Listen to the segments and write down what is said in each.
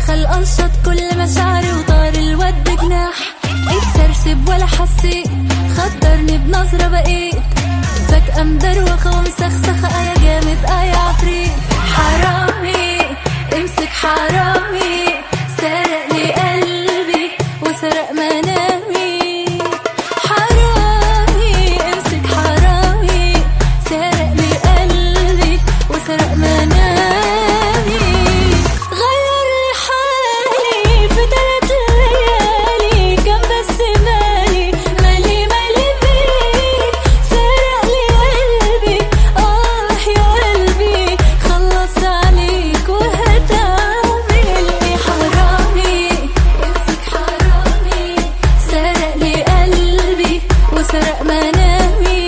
ودخل قشط كل مشاعري وطار الود جناح اتسرسب ولا حسيت خطرني بنظرة بقيت فجأة مدروخة ومسخسخة يا جامد آه يا عفريت حرامي امسك حرامي سرق لي قلبي وسرق منامي حرامي امسك حرامي سرق لي قلبي وسرق منامي غير لي حالي في تلات ليالي كان بس مالي مالي مالي بيك سرق لي قلبي اه يا قلبي خلص عليك وهتعمل ايه حرامي امسك حرامي سرق لي قلبي وسرق منامي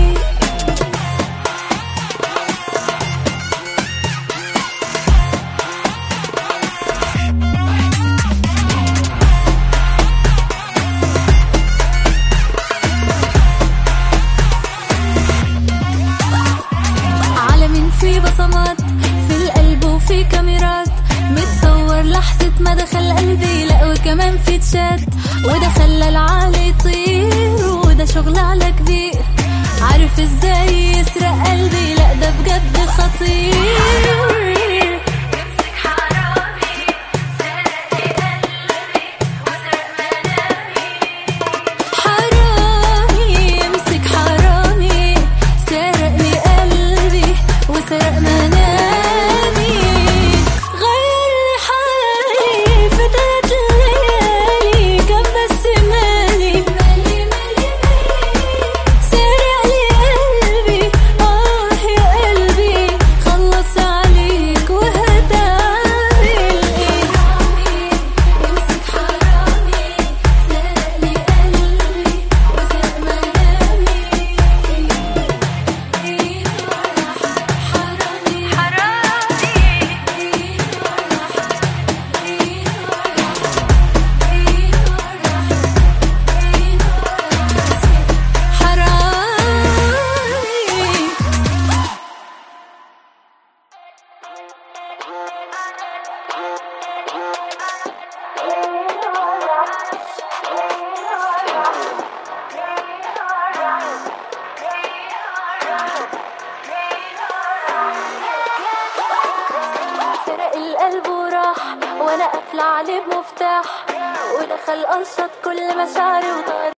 عالم في بصمات في القلب وفي كاميرات متصور لحظة ما دخل قلبي لا وكمان في تشات وده خلى العالي يطير وده شغل على كبير عارف ازاي يسرق قلبي لا ده بجد خطير حرامي امسك حرامي سرق لي قلبي وسرق منامي غير لي حالي في تلات ليالي كان بس مالي مالي مالي سرق لي قلبي اه يا قلبي خلص عليك وهتعمل ايه امسك حرامي سرق لي قلبي وسرق منامي حرامي حرامي سرق القلب وراح وانا قافله عليه بمفتاح ودخل قشط كل مشاعري وطار